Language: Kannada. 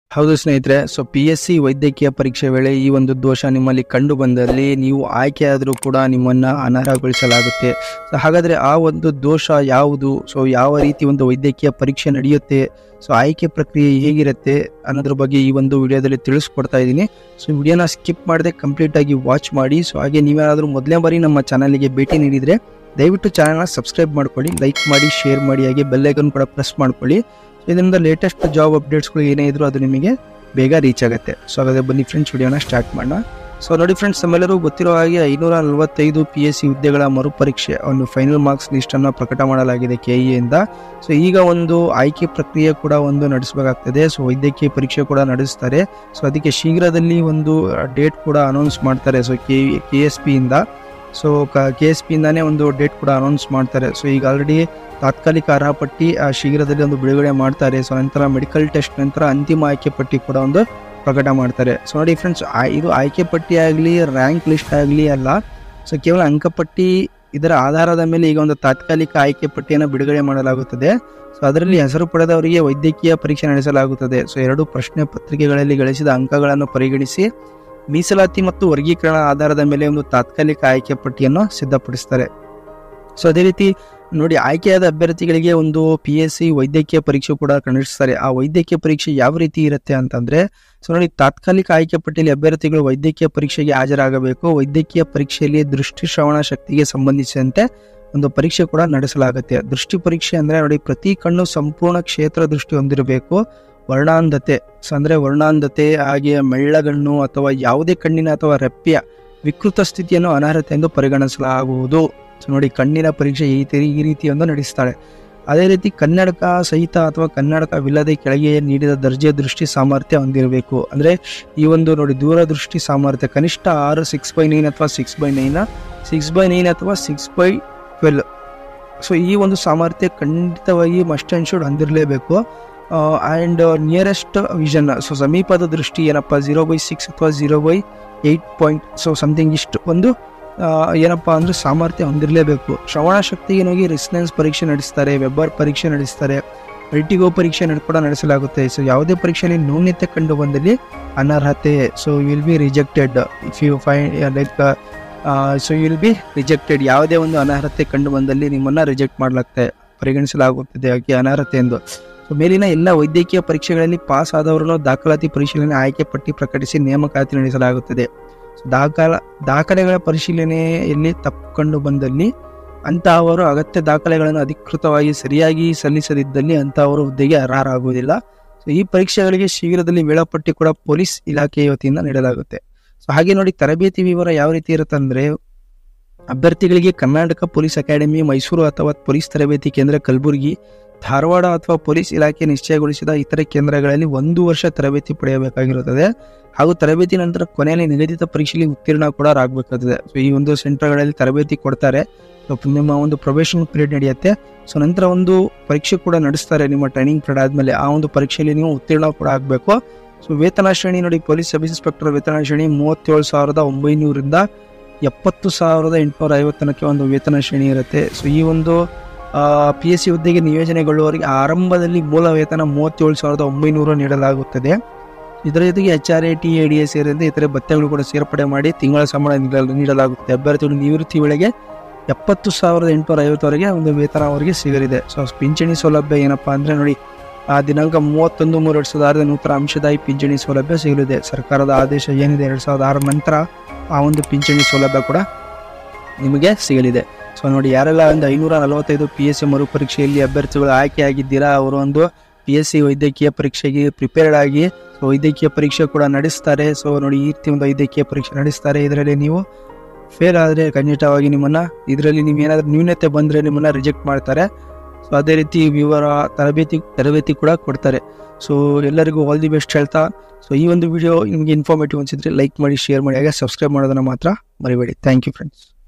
ಹೌದು ಸ್ನೇಹಿತರೆ ಸೊ ಪಿ ಎಸ್ ಸಿ ವೈದ್ಯಕೀಯ ಪರೀಕ್ಷೆ ವೇಳೆ ಈ ಒಂದು ದೋಷ ನಿಮ್ಮಲ್ಲಿ ಕಂಡು ಬಂದಲ್ಲಿ ನೀವು ಆಯ್ಕೆಯಾದರೂ ಕೂಡ ನಿಮ್ಮನ್ನ ಅನರ್ಹಗೊಳಿಸಲಾಗುತ್ತೆ ಸೊ ಹಾಗಾದ್ರೆ ಆ ಒಂದು ದೋಷ ಯಾವುದು ಸೊ ಯಾವ ರೀತಿ ಒಂದು ವೈದ್ಯಕೀಯ ಪರೀಕ್ಷೆ ನಡೆಯುತ್ತೆ ಸೊ ಆಯ್ಕೆ ಪ್ರಕ್ರಿಯೆ ಹೇಗಿರುತ್ತೆ ಅನ್ನೋದ್ರ ಬಗ್ಗೆ ಈ ಒಂದು ವಿಡಿಯೋದಲ್ಲಿ ತಿಳಿಸ್ಕೊಡ್ತಾ ಇದ್ದೀನಿ ಸೊ ವಿಡಿಯೋನ ಸ್ಕಿಪ್ ಮಾಡದೆ ಕಂಪ್ಲೀಟ್ ಆಗಿ ವಾಚ್ ಮಾಡಿ ಸೊ ಹಾಗೆ ನೀವೇನಾದರೂ ಮೊದಲನೇ ಬಾರಿ ನಮ್ಮ ಚಾನಲ್ಗೆ ಭೇಟಿ ನೀಡಿದರೆ ದಯವಿಟ್ಟು ಚಾನಲ್ನ ಸಬ್ಸ್ಕ್ರೈಬ್ ಮಾಡ್ಕೊಳ್ಳಿ ಲೈಕ್ ಮಾಡಿ ಶೇರ್ ಮಾಡಿ ಹಾಗೆ ಬೆಲ್ಲೈಕನ್ ಕೂಡ ಪ್ರೆಸ್ ಮಾಡ್ಕೊಳ್ಳಿ ಸೊ ಇದರಿಂದ ಲೇಟೆಸ್ಟ್ ಜಾಬ್ ಅಪ್ಡೇಟ್ಸ್ಗಳು ಏನೇ ಇದ್ರು ಅದು ನಿಮಗೆ ಬೇಗ ರೀಚ್ ಆಗುತ್ತೆ ಸೊ ಹಾಗಾದ್ರೆ ಬನ್ನಿ ಫ್ರೆಂಡ್ಸ್ ವಿಡಿಯೋನ ಸ್ಟಾರ್ಟ್ ಮಾಡೋಣ ಸೊ ನೋಡಿ ಫ್ರೆಂಡ್ಸ್ ನಮ್ಮೆಲ್ಲರೂ ಗೊತ್ತಿರೋ ಹಾಗೆ ಐನೂರ ನಲವತ್ತೈದು ಪಿ ಎಸ್ ಸಿ ಹುದ್ದೆಗಳ ಮರುಪರೀಕ್ಷೆ ಒಂದು ಫೈನಲ್ ಮಾರ್ಕ್ಸ್ ಲಿಸ್ಟನ್ನು ಪ್ರಕಟ ಮಾಡಲಾಗಿದೆ ಕೆ ಇಂದ ಸೊ ಈಗ ಒಂದು ಆಯ್ಕೆ ಪ್ರಕ್ರಿಯೆ ಕೂಡ ಒಂದು ನಡೆಸಬೇಕಾಗ್ತದೆ ಸೊ ವೈದ್ಯಕೀಯ ಪರೀಕ್ಷೆ ಕೂಡ ನಡೆಸ್ತಾರೆ ಸೊ ಅದಕ್ಕೆ ಶೀಘ್ರದಲ್ಲಿ ಒಂದು ಡೇಟ್ ಕೂಡ ಅನೌನ್ಸ್ ಮಾಡ್ತಾರೆ ಸೊ ಕೆ ಕೆ ಎಸ್ ಪಿಯಿಂದ ಸೊ ಕೆ ಎಸ್ ಪಿಯಿಂದಾನೇ ಒಂದು ಡೇಟ್ ಕೂಡ ಅನೌನ್ಸ್ ಮಾಡ್ತಾರೆ ಸೊ ಈಗ ಆಲ್ರೆಡಿ ತಾತ್ಕಾಲಿಕ ಅರ್ಹ ಪಟ್ಟಿ ಆ, ಶೀಘ್ರದಲ್ಲಿ ಒಂದು ಬಿಡುಗಡೆ ಮಾಡ್ತಾರೆ ಸೊ ನಂತರ ಮೆಡಿಕಲ್ ಟೆಸ್ಟ್ ನಂತರ ಅಂತಿಮ ಆಯ್ಕೆ ಪಟ್ಟಿ ಕೂಡ ಒಂದು ಪ್ರಕಟ ಮಾಡ್ತಾರೆ ಸೊ ನೋಡಿ ಫ್ರೆಂಡ್ಸ್ ಇದು ಆಯ್ಕೆ ಪಟ್ಟಿ ಆಗಲಿ ರ್ಯಾಂಕ್ ಲಿಸ್ಟ್ ಆಗಲಿ ಅಲ್ಲ ಸೊ ಕೇವಲ ಅಂಕಪಟ್ಟಿ ಇದರ ಆಧಾರದ ಮೇಲೆ ಈಗ ಒಂದು ತಾತ್ಕಾಲಿಕ ಆಯ್ಕೆ ಪಟ್ಟಿಯನ್ನು ಬಿಡುಗಡೆ ಮಾಡಲಾಗುತ್ತದೆ ಸೊ ಅದರಲ್ಲಿ ಹೆಸರು ಪಡೆದವರಿಗೆ ವೈದ್ಯಕೀಯ ಪರೀಕ್ಷೆ ನಡೆಸಲಾಗುತ್ತದೆ ಸೊ ಎರಡು ಪ್ರಶ್ನೆ ಪತ್ರಿಕೆಗಳಲ್ಲಿ ಗಳಿಸಿದ ಅಂಕಗಳನ್ನು ಪರಿಗಣಿಸಿ ಮೀಸಲಾತಿ ಮತ್ತು ವರ್ಗೀಕರಣ ಆಧಾರದ ಮೇಲೆ ಒಂದು ತಾತ್ಕಾಲಿಕ ಆಯ್ಕೆ ಪಟ್ಟಿಯನ್ನು ಸಿದ್ಧಪಡಿಸ್ತಾರೆ ಸೊ ಅದೇ ರೀತಿ ನೋಡಿ ಆಯ್ಕೆಯಾದ ಅಭ್ಯರ್ಥಿಗಳಿಗೆ ಒಂದು ಪಿ ಎಸ್ ಸಿ ವೈದ್ಯಕೀಯ ಪರೀಕ್ಷೆ ಕೂಡ ನಡೆಸ್ತಾರೆ ಆ ವೈದ್ಯಕೀಯ ಪರೀಕ್ಷೆ ಯಾವ ರೀತಿ ಇರುತ್ತೆ ಅಂತಂದ್ರೆ ಸೊ ನೋಡಿ ತಾತ್ಕಾಲಿಕ ಆಯ್ಕೆ ಪಟ್ಟಿಯಲ್ಲಿ ಅಭ್ಯರ್ಥಿಗಳು ವೈದ್ಯಕೀಯ ಪರೀಕ್ಷೆಗೆ ಹಾಜರಾಗಬೇಕು ವೈದ್ಯಕೀಯ ಪರೀಕ್ಷೆಯಲ್ಲಿ ದೃಷ್ಟಿ ಶ್ರವಣ ಶಕ್ತಿಗೆ ಸಂಬಂಧಿಸಿದಂತೆ ಒಂದು ಪರೀಕ್ಷೆ ಕೂಡ ನಡೆಸಲಾಗುತ್ತೆ ದೃಷ್ಟಿ ಪರೀಕ್ಷೆ ಅಂದ್ರೆ ನೋಡಿ ಪ್ರತಿ ಕಣ್ಣು ಸಂಪೂರ್ಣ ಕ್ಷೇತ್ರ ದೃಷ್ಟಿ ಹೊಂದಿರಬೇಕು ವರ್ಣಾಂಧತೆ ಸೊ ಅಂದ್ರೆ ವರ್ಣಾಂಧತೆ ಹಾಗೆ ಮೆಳ್ಳಗಣ್ಣು ಅಥವಾ ಯಾವುದೇ ಕಣ್ಣಿನ ಅಥವಾ ರೆಪ್ಪೆಯ ವಿಕೃತ ಸ್ಥಿತಿಯನ್ನು ಅನರ್ಹತೆ ಎಂದು ಪರಿಗಣಿಸಲಾಗುವುದು ಸೊ ನೋಡಿ ಕಣ್ಣಿನ ಪರೀಕ್ಷೆ ಈ ತಿ ಈ ರೀತಿ ಒಂದು ನಡೆಸ್ತಾಳೆ ಅದೇ ರೀತಿ ಕನ್ನಡಕ ಸಹಿತ ಅಥವಾ ಕನ್ನಡಕವಿಲ್ಲದೆ ಕೆಳಗೆ ನೀಡಿದ ದರ್ಜೆ ದೃಷ್ಟಿ ಸಾಮರ್ಥ್ಯ ಹೊಂದಿರಬೇಕು ಅಂದ್ರೆ ಈ ಒಂದು ನೋಡಿ ದೂರದೃಷ್ಟಿ ಸಾಮರ್ಥ್ಯ ಕನಿಷ್ಠ ಆರು ಸಿಕ್ಸ್ ಬೈ ನೈನ್ ಅಥವಾ six by nine six by nine ಅಥವಾ ಸಿಕ್ಸ್ ಬೈ ಟ್ವೆಲ್ ಸೊ ಈ ಒಂದು ಸಾಮರ್ಥ್ಯ ಖಂಡಿತವಾಗಿ ಮಸ್ಟ್ ಆ್ಯಂಡ್ ಶುಡ್ ಹೊಂದಿರಲೇಬೇಕು ಆ್ಯಂಡ್ ನಿಯರೆಸ್ಟ್ ವಿಷನ್ ಸೊ ಸಮೀಪದ ದೃಷ್ಟಿ ಏನಪ್ಪ ಜೀರೋ ಬೈ ಸಿಕ್ಸ್ ಅಥವಾ zero by eight point so something ಇಷ್ಟು ಒಂದು ಆ, ಏನಪ್ಪ ಅಂದರೆ ಸಾಮರ್ಥ್ಯ ಹೊಂದಿರಲೇಬೇಕು ಶ್ರವಣ ಶಕ್ತಿಗೆ ಹೋಗಿ ರೆಸಿಡೆನ್ಸ್ ಪರೀಕ್ಷೆ ನಡೆಸ್ತಾರೆ ವೆಬ್ಬರ್ ಪರೀಕ್ಷೆ ನಡೆಸ್ತಾರೆ ವೆಲ್ಟಿಗೋ ಪರೀಕ್ಷೆ ನಡ್- ಕೂಡ ನಡೆಸಲಾಗುತ್ತೆ ಸೊ ಯಾವುದೇ ಪರೀಕ್ಷೆಯಲ್ಲಿ ನ್ಯೂನ್ಯತೆ ಕಂಡು ಬಂದಲ್ಲಿ ಅನರ್ಹತೆ so will be rejected if you fine like so will be rejected ಯಾವುದೇ ಒಂದು ಅನರ್ಹತೆ ಕಂಡು ಬಂದಲ್ಲಿ ನಿಮ್ಮನ್ನ ರಿಜೆಕ್ಟ್ ಮಾಡಲಾಗ್ತದೆ ಪರಿಗಣಿಸಲಾಗುತ್ತದೆ ಹಾಗೆ ಅನರ್ಹತೆ ಎಂದು ಸೊ ಮೇಲಿನ ಎಲ್ಲ ವೈದ್ಯಕೀಯ ಪರೀಕ್ಷೆಗಳಲ್ಲಿ ಪಾಸ್ ಆದವರನ್ನು ದಾಖಲಾತಿ ಪರಿಶೀಲನೆ ಆಯ್ಕೆ ಪಟ್ಟಿ ಪ್ರಕಟಿಸಿ ನೇಮಕಾತಿ ನಡೆಸಲಾಗುತ್ತದೆ ಸೊ ದಾಖಲ ದಾಖಲೆಗಳ ಪರಿಶೀಲನೆಯಲ್ಲಿ ತಪ್ಪು ಕಂಡು ಬಂದಲ್ಲಿ ಅಂತಹವರು ಅಗತ್ಯ ದಾಖಲೆಗಳನ್ನು ಅಧಿಕೃತವಾಗಿ ಸರಿಯಾಗಿ ಸಲ್ಲಿಸದಿದ್ದಲ್ಲಿ ಅಂತಹವರು ಹುದ್ದೆಗೆ ಅರ್ಹರಾಗುವುದಿಲ್ಲ ಸೊ ಈ ಪರೀಕ್ಷೆಗಳಿಗೆ ಶೀಘ್ರದಲ್ಲಿ ವೇಳಾಪಟ್ಟಿ ಕೂಡ ಪೊಲೀಸ್ ಇಲಾಖೆಯ ವತಿಯಿಂದ ನೀಡಲಾಗುತ್ತೆ ಸೊ ಹಾಗೆ ನೋಡಿ ತರಬೇತಿ ವಿವರ ಯಾವ ರೀತಿ ಇರುತ್ತೆ ಅಂದ್ರೆ ಅಭ್ಯರ್ಥಿಗಳಿಗೆ ಕರ್ನಾಟಕ ಪೊಲೀಸ್ ಅಕಾಡೆಮಿ ಮೈಸೂರು ಅಥವಾ ಪೊಲೀಸ್ ತರಬೇತಿ ಕೇಂದ್ರ ಕಲಬುರಗಿ ಧಾರವಾಡ ಅಥವಾ ಪೊಲೀಸ್ ಇಲಾಖೆ ನಿಶ್ಚಯಗೊಳಿಸಿದ ಇತರೆ ಕೇಂದ್ರಗಳಲ್ಲಿ ಒಂದು ವರ್ಷ ತರಬೇತಿ ಪಡೆಯಬೇಕಾಗಿರುತ್ತದೆ ಹಾಗೂ ತರಬೇತಿ ನಂತರ ಕೊನೆಯಲ್ಲಿ ನಿಗದಿತ ಪರೀಕ್ಷೆಯಲ್ಲಿ ಉತ್ತೀರ್ಣ ಕೂಡ ಆಗಬೇಕಾಗುತ್ತದೆ ಸೊ ಈ ಒಂದು ಸೆಂಟರ್ಗಳಲ್ಲಿ ತರಬೇತಿ ಕೊಡ್ತಾರೆ ಸೊ ನಿಮ್ಮ ಒಂದು ಪ್ರೊಬೇಷನ್ ಪೀರಿಯಡ್ ನಡೆಯುತ್ತೆ ಸೊ ನಂತರ ಒಂದು ಪರೀಕ್ಷೆ ಕೂಡ ನಡೆಸ್ತಾರೆ ನಿಮ್ಮ ಟ್ರೈನಿಂಗ್ ಪೀರಿಯಡ್ ಆದಮೇಲೆ ಆ ಒಂದು ಪರೀಕ್ಷೆಯಲ್ಲಿ ನೀವು ಉತ್ತೀರ್ಣ ಕೂಡ ಆಗಬೇಕು ಸೊ ವೇತನ ಶ್ರೇಣಿ ನೋಡಿ ಪೊಲೀಸ್ ಸಬ್ ಇನ್ಸ್ಪೆಕ್ಟರ್ ವೇತನ ಶ್ರೇಣಿ ಮೂವತ್ತೇಳು ಸಾವಿರದ ಒಂಬೈನೂರಿಂದ ಎಪ್ಪತ್ತು ಸಾವಿರದ ಎಂಟುನೂರ ಐವತ್ತು ತನಕ ಒಂದು ವೇತನ ಶ್ರೇಣಿ ಇರುತ್ತೆ ಸೊ ಈ ಒಂದು ಪಿ ಎಸ್ ಸಿ ಹುದ್ದೆಗೆ ನಿಯೋಜನೆಗೊಳ್ಳುವವರಿಗೆ ಆರಂಭದಲ್ಲಿ ಮೂಲ ವೇತನ ಮೂವತ್ತೇಳು ಸಾವಿರದ ಒಂಬೈನೂರು ನೀಡಲಾಗುತ್ತದೆ ಇದರ ಜೊತೆಗೆ H R A T A D A ಸೇರಿದಂತೆ ಇತರೆ ಭತ್ಯೆಗಳು ಕೂಡ ಸೇರ್ಪಡೆ ಮಾಡಿ ತಿಂಗಳ ಸಂಬಳ ನೀಡಲು ನೀಡಲಾಗುತ್ತೆ ಅಭ್ಯರ್ಥಿಗಳು ನಿವೃತ್ತಿ ವೇಳೆಗೆ ಎಪ್ಪತ್ತು ಸಾವಿರದ ಎಂಟುನೂರ ಐವತ್ತವರೆಗೆ ಒಂದು ವೇತನ ಅವರಿಗೆ ಸಿಗಲಿದೆ ಸೊ ಪಿಂಚಣಿ ಸೌಲಭ್ಯ ಏನಪ್ಪಾ ಅಂದ್ರೆ ನೋಡಿ ಆ ದಿನಾಂಕ ಮೂವತ್ತೊಂದು ಮೂರು ಎರಡ್ ಸಾವಿರದ ಆರರ ನೂತನ ಅಂಶದಾಯಿ ಪಿಂಚಣಿ ಸೌಲಭ್ಯ ಸಿಗಲಿದೆ ಸರ್ಕಾರದ ಆದೇಶ ಏನಿದೆ ಎರಡ್ ಸಾವಿರದ ಆರ ನಂತರ ಆ ಒಂದು ಪಿಂಚಣಿ ಸೌಲಭ್ಯ ಕೂಡ ನಿಮಗೆ ಸಿಗಲಿದೆ ಸೊ ನೋಡಿ ಯಾರೆಲ್ಲ ಒಂದು ಐನೂರ ನಲವತ್ತೈದು ಪಿ ಎಸ್ ಸಿ ಮರುಪರೀಕ್ಷೆಯಲ್ಲಿ ಅಭ್ಯರ್ಥಿಗಳು ಆಯ್ಕೆಯಾಗಿದ್ದೀರಾ ಅವರು ಒಂದು ಪಿ ಎಸ್ ಸಿ ವೈದ್ಯಕೀಯ ಪರೀಕ್ಷೆಗೆ ಪ್ರಿಪೇರ್ಡ್ ಆಗಿ ಸೊ ವೈದ್ಯಕೀಯ ಪರೀಕ್ಷೆ ಕೂಡ ನಡೆಸ್ತಾರೆ ಸೊ ನೋಡಿ ಈ ರೀತಿ ಒಂದು ವೈದ್ಯಕೀಯ ಪರೀಕ್ಷೆ ನಡೆಸ್ತಾರೆ ಇದರಲ್ಲಿ ನೀವು ಫೇಲ್ ಆದರೆ ಖಂಡಿತವಾಗಿ ನಿಮ್ಮನ್ನ ಇದರಲ್ಲಿ ನೀವು ಏನಾದರೂ ನ್ಯೂನತೆ ಬಂದರೆ ನಿಮ್ಮನ್ನ ರಿಜೆಕ್ಟ್ ಮಾಡ್ತಾರೆ ಸೊ ಅದೇ ರೀತಿ ವಿವರ ತರಬೇತಿ ತರಬೇತಿ ಕೂಡ ಕೊಡ್ತಾರೆ ಸೊ ಎಲ್ಲರಿಗೂ ಆಲ್ ದಿ ಬೆಸ್ಟ್ ಹೇಳ್ತಾ ಸೊ ಈ ಒಂದು ವಿಡಿಯೋ ನಿಮಗೆ ಇನ್ಫಾರ್ಮೇಟಿವ್ ಅನಿಸಿದ್ರೆ ಲೈಕ್ ಮಾಡಿ ಶೇರ್ ಮಾಡಿ ಹಾಗೆ ಸಬ್ಸ್ಕ್ರೈಬ್ ಮಾಡೋದನ್ನ ಮಾತ್ರ ಮರಿಬೇಡಿ ಥ್ಯಾಂಕ್ ಯು ಫ್ರೆಂಡ್ಸ್